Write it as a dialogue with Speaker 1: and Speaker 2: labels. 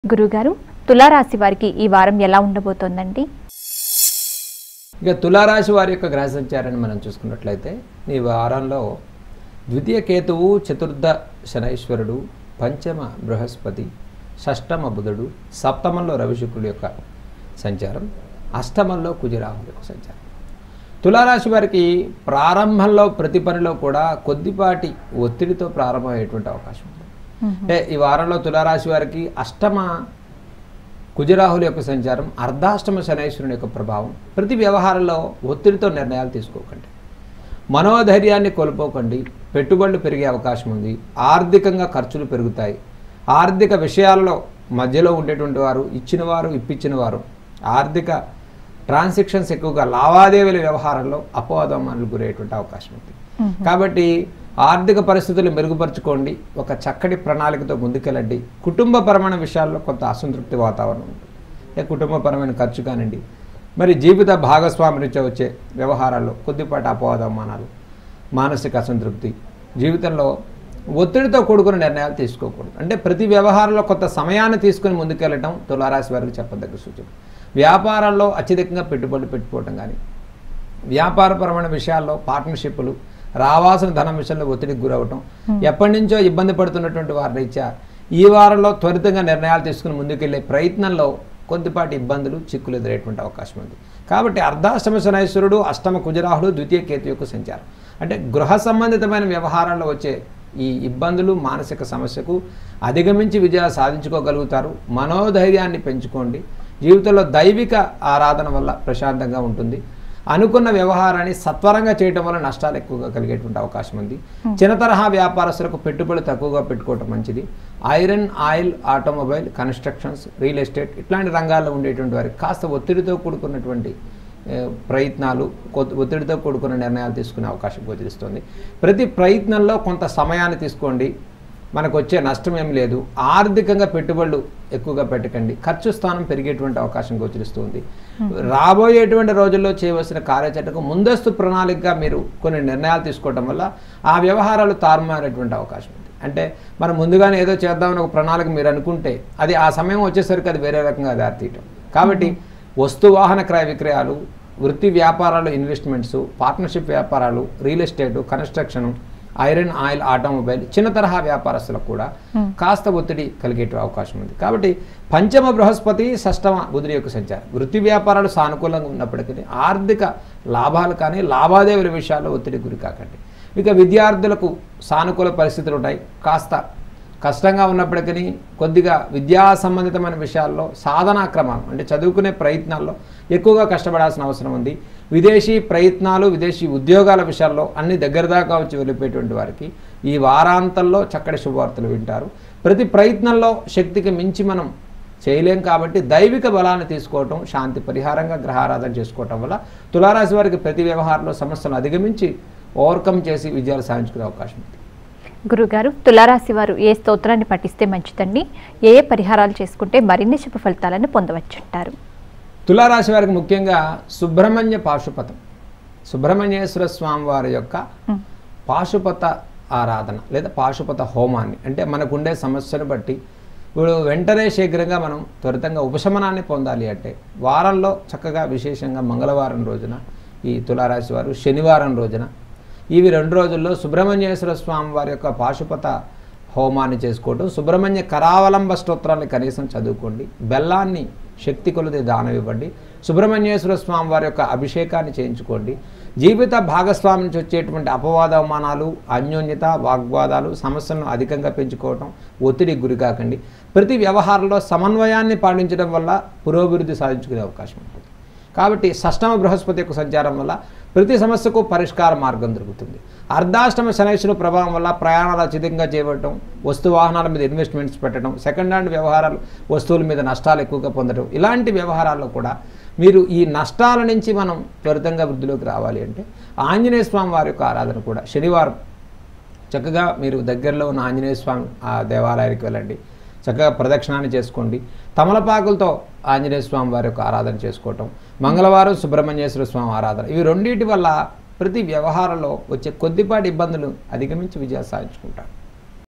Speaker 1: గురుగారు తులారాశి వారికి ఈ వారం ఎలా ఉండబోతోందండి
Speaker 2: ఇక తులారాశి వారి యొక్క గ్రహ సంచారాన్ని మనం చూసుకున్నట్లయితే ఈ వారంలో ద్వితీయ కేతువు చతుర్థ శనైశ్వరుడు పంచమ బృహస్పతి షష్టమ బుధుడు సప్తమంలో రవిశుక్రుడు యొక్క సంచారం అష్టమంలో కుజరాహుల యొక్క సంచారం తులారాశి వారికి ప్రారంభంలో ప్రతి పనిలో కూడా కొద్దిపాటి ఒత్తిడితో ప్రారంభమయ్యేటువంటి అవకాశం ఉంది అంటే ఈ వారంలో తులారాశి వారికి అష్టమ కుజరాహుల యొక్క సంచారం అర్ధాష్టమ శనైశ్వరుని యొక్క ప్రభావం ప్రతి వ్యవహారంలో ఒత్తిడితో నిర్ణయాలు తీసుకోకండి మనోధైర్యాన్ని కోల్పోకండి పెట్టుబడులు పెరిగే అవకాశం ఉంది ఆర్థికంగా ఖర్చులు పెరుగుతాయి ఆర్థిక విషయాల్లో మధ్యలో ఉండేటువంటి వారు ఇచ్చిన వారు ఇప్పించిన వారు ఆర్థిక ట్రాన్సాక్షన్స్ ఎక్కువగా లావాదేవీల వ్యవహారంలో అపవాదమానాలు గురయ్యేటువంటి అవకాశం ఉంది కాబట్టి ఆర్థిక పరిస్థితులు మెరుగుపరచుకోండి ఒక చక్కటి ప్రణాళికతో ముందుకెళ్ళండి కుటుంబపరమైన విషయాల్లో కొంత అసంతృప్తి వాతావరణం ఉంటుంది ఏ కుటుంబపరమైన ఖర్చు కానివ్వండి మరి జీవిత భాగస్వామి నుంచి వచ్చే వ్యవహారాల్లో కొద్దిపాటి అపవాదమానాలు మానసిక అసంతృప్తి జీవితంలో ఒత్తిడితో కూడుకున్న నిర్ణయాలు తీసుకోకూడదు అంటే ప్రతి వ్యవహారంలో కొంత సమయాన్ని తీసుకుని ముందుకెళ్ళటం తులారాశి వారికి చెప్పదగ్గ సూచన వ్యాపారాల్లో అత్యధికంగా పెట్టుబడులు పెట్టుకోవటం కానీ వ్యాపారపరమైన విషయాల్లో పార్ట్నర్షిప్లు రావాల్సిన ధనం విషయంలో ఒత్తిడికి గురవటం ఎప్పటి నుంచో ఇబ్బంది పడుతున్నటువంటి వారి రీత్యా ఈ వారంలో త్వరితంగా నిర్ణయాలు తీసుకుని ముందుకెళ్లే ప్రయత్నంలో కొద్దిపాటి ఇబ్బందులు చిక్కులు ఎదురయ్యేటువంటి అవకాశం ఉంది కాబట్టి అర్ధాష్టమ శనైశ్వరుడు అష్టమ కుజరాహుడు ద్వితీయ కేతు యొక్క సంచారం అంటే గృహ సంబంధితమైన వ్యవహారాల్లో వచ్చే ఈ ఇబ్బందులు మానసిక సమస్యకు అధిగమించి విజయాలు సాధించుకోగలుగుతారు మనోధైర్యాన్ని పెంచుకోండి జీవితంలో దైవిక ఆరాధన వల్ల ప్రశాంతంగా ఉంటుంది అనుకున్న వ్యవహారాన్ని సత్వరంగా చేయటం వల్ల నష్టాలు ఎక్కువగా కలిగేటువంటి అవకాశం ఉంది చిన్న తరహా వ్యాపారస్తులకు పెట్టుబడులు తక్కువగా పెట్టుకోవటం మంచిది iron oil automobile constructions real estate ఇట్లాంటి రంగాల్లో ఉండేటువంటి వారికి కాస్త ఒత్తిడితో కూడుకున్నటువంటి ఏ, ప్రయత్నాలు కొ- ఒత్తిడితో కూడుకున్న నిర్ణయాలు తీసుకునే అవకాశం గోచరిస్తుంది ప్రతి ప్రయత్నంలో కొంత సమయాన్ని తీసుకోండి మనకు వచ్చే నష్టం ఏం లేదు ఆర్థికంగా పెట్టుబడులు ఎక్కువగా పెట్టకండి ఖర్చు స్థానం పెరిగేటువంటి అవకాశం గోచరిస్తుంది రాబోయేటువంటి రోజుల్లో చేయవలసిన కార్యాచరణకు ముందస్తు ప్రణాళికగా మీరు కొన్ని నిర్ణయాలు తీసుకోవటం వల్ల ఆ వ్యవహారాలు తారుమారేటువంటి అవకాశం ఉంది అంటే మనం ముందుగానే ఏదో చేద్దామని ఒక ప్రణాళిక మీరు అనుకుంటే అది ఆ సమయం వచ్చేసరికి అది వేరే రకంగా దారితీయటం కాబట్టి వస్తు వాహన క్రయ విక్రయాలు వృత్తి వ్యాపారాలు ఇన్వెస్ట్మెంట్స్ పార్ట్నర్షిప్ వ్యాపారాలు real estate construction iron oil automobile చిన్న తరహా వ్యాపారస్తులకు కూడా కాస్త ఒత్తిడి కలిగే అవకాశం ఉంది కాబట్టి పంచమ బృహస్పతి షష్టమ బుధుని యొక్క సంచారం వృత్తి వ్యాపారాలు సానుకూలంగా ఉన్నప్పటికీ ఆర్థిక లాభాలు కానీ లావాదేవీల విషయాల్లో ఒత్తిడి గురి కాకండి ఇక విద్యార్థులకు సానుకూల పరిస్థితులు ఉంటాయి కాస్త కష్టంగా ఉన్నప్పటికీ కొద్దిగా విద్యా సంబంధితమైన విషయాల్లో సాధనా క్రమాలు అంటే చదువుకునే ప్రయత్నాల్లో ఎక్కువగా కష్టపడాల్సిన అవసరం ఉంది విదేశీ ప్రయత్నాలు విదేశీ ఉద్యోగాల విషయాల్లో అన్ని దగ్గర దాకా వచ్చి వెళ్ళిపోయేటువంటి వారికి ఈ వారాంతంలో చక్కటి శుభవార్తలు వింటారు ప్రతి ప్రయత్నంలో శక్తికి మించి మనం చేయలేం కాబట్టి దైవిక బలాన్ని తీసుకోవటం శాంతి పరిహారంగా గ్రహారాధన చేసుకోవటం వల్ల తులారాశి వారికి ప్రతి వ్యవహారంలో సమస్యలను అధిగమించి ఓవర్కమ్ చేసి విజయాలు సాధించుకునే అవకాశం ఉంది
Speaker 1: గురుగారు తులారాశి వారు ఏ స్తోత్రాన్ని పఠిస్తే మంచిదండి ఏ ఏ పరిహారాలు చేసుకుంటే మరిన్ని శుభ ఫలితాలను పొందవచ్చంటారు
Speaker 2: తులారాశి వారికి ముఖ్యంగా సుబ్రహ్మణ్య పాశుపతం సుబ్రహ్మణ్యేశ్వర స్వామి వారి యొక్క
Speaker 1: ఉమ్,
Speaker 2: పాశుపత ఆరాధన లేదా పాశుపత హోమాన్ని అంటే మనకుండే సమస్యను బట్టి ఇప్పుడు వెంటనే శీఘ్రంగా మనం త్వరితంగా ఉపశమనాన్ని పొందాలి అంటే వారంలో చక్కగా విశేషంగా మంగళవారం రోజున ఈ తులారాశి వారు శనివారం రోజున ఇవి రెండు రోజుల్లో సుబ్రహ్మణ్యేశ్వర స్వామి వారి యొక్క పాశుపత హోమాన్ని చేసుకోవటం సుబ్రహ్మణ్య కరావలంబ స్తోత్రాన్ని కనీసం చదువుకోండి బెల్లాన్ని శక్తి కొలది దానం ఇవ్వండి సుబ్రహ్మణ్యేశ్వర స్వామి వారి యొక్క అభిషేకాన్ని చేయించుకోండి జీవిత భాగస్వామి నుంచి వచ్చేటువంటి అపవాద అవమానాలు అన్యోన్యత వాగ్వాదాలు సమస్యలను అధికంగా పెంచుకోవటం ఒత్తిడికి గురి కాకండి ప్రతి వ్యవహారంలో సమన్వయాన్ని పాటించడం వల్ల పురోభివృద్ధి సాధించుకునే అవకాశం ఉంటుంది కాబట్టి షష్టమ బృహస్పతి యొక్క సంచారం వల్ల ప్రతి సమస్యకు పరిష్కార మార్గం దొరుకుతుంది అర్ధాష్టమ శనైశ్వర ప్రభావం వల్ల ప్రయాణాలు అత్యధికంగా చేపట్టడం వస్తు వాహనాల మీద ఇన్వెస్ట్మెంట్స్ పెట్టడం సెకండ్ హ్యాండ్ వ్యవహారాలు వస్తువుల మీద నష్టాలు ఎక్కువగా పొందడం ఇలాంటి వ్యవహారాల్లో కూడా మీరు ఈ నష్టాల నుంచి మనం త్వరితంగా వృద్ధిలోకి రావాలి అంటే ఆంజనేయ స్వామి వారి యొక్క ఆరాధన కూడా శనివారం చక్కగా మీరు దగ్గరలో ఉన్న ఆంజనేయ స్వామి ఆ దేవాలయానికి వెళ్ళండి చక్కగా ప్రదక్షిణాన్ని చేసుకోండి తమలపాకులతో ఆంజనేయ స్వామి వారి యొక్క ఆరాధన చేసుకోవటం మంగళవారం సుబ్రహ్మణ్యేశ్వర స్వామి ఆరాధన ఇవి రెండింటి వల్ల ప్రతి వ్యవహారంలో వచ్చే కొద్దిపాటి ఇబ్బందులు అధిగమించి విజయాలు సాధించుకుంటారు